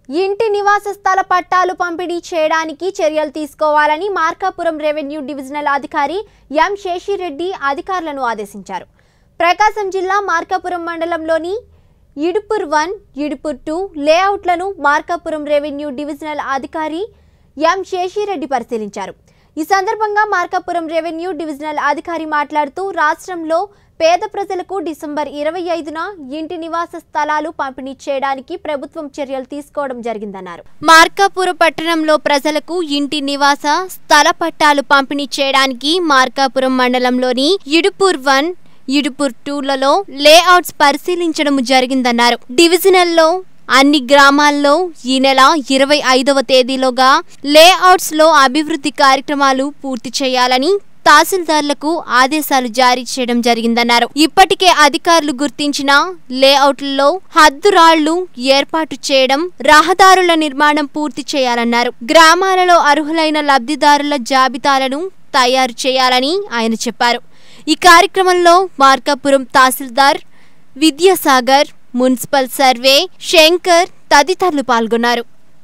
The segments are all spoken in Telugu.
ఇంటి నివాస స్థల పట్టాలు పంపిణీ చేయడానికి చర్యలు తీసుకోవాలని మార్కాపురం రెవెన్యూ డివిజనల్ అధికారి ఎం శేషిరెడ్డి అధికారులను ఆదేశించారు ప్రకాశం జిల్లా మార్కాపురం మండలంలోని ఇడుపూర్ వన్ ఇడుపూర్ టూ లేఅవుట్లను మార్కాపురం రెవెన్యూ డివిజనల్ అధికారి ఎం శేషిరెడ్డి పరిశీలించారు ఈ సందర్భంగా మార్కాపురం రెవెన్యూ డివిజనల్ అధికారి మాట్లాడుతూ రాష్ట్రంలో పేద ప్రజలకు డిసెంబర్ ఇరవై ఐదున ఇంటి నివాస స్థలాలు పంపిణీ చేయడానికి ప్రభుత్వం చర్యలు తీసుకోవడం జరిగిందన్నారు మార్కాపురం పట్టణంలో ప్రజలకు ఇంటి నివాస స్థల పట్టాలు పంపిణీ చేయడానికి మార్కాపురం మండలంలోని ఇడుపూర్ వన్ ఇడుపూర్ టూలలో లేఅవుట్స్ పరిశీలించడం జరిగిందన్నారు డివిజనల్లో అన్ని గ్రామాల్లో ఈ నెల ఇరవై ఐదవ తేదీలోగా లేఅవుట్స్ లో అభివృద్ధి కార్యక్రమాలు పూర్తి చేయాలని తహసీల్దార్లకు ఆదేశాలు జారీ చేయడం జరిగిందన్నారు ఇప్పటికే అధికారులు గుర్తించిన లేఅవుట్లలో హద్దురాళ్లు ఏర్పాటు చేయడం రహదారుల నిర్మాణం పూర్తి చేయాలన్నారు గ్రామాలలో అర్హులైన లబ్ధిదారుల జాబితాలను తయారు చేయాలని ఆయన చెప్పారు ఈ కార్యక్రమంలో మార్కాపురం తహసీల్దార్ విద్యాసాగర్ మున్సిపల్ సర్వే శంకర్ తదితరులు పాల్గొన్నారు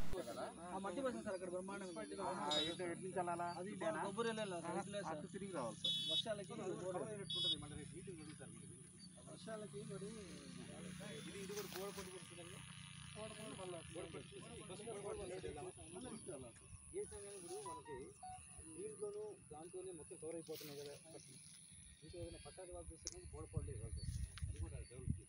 దాంతోనే మొత్తం కవర్ అయిపోతున్నాయి కదా ఇంకా ఏదైనా పట్టాలు వాళ్ళు చూస్తే గోడ పడలేదు అది కూడా డెవలప్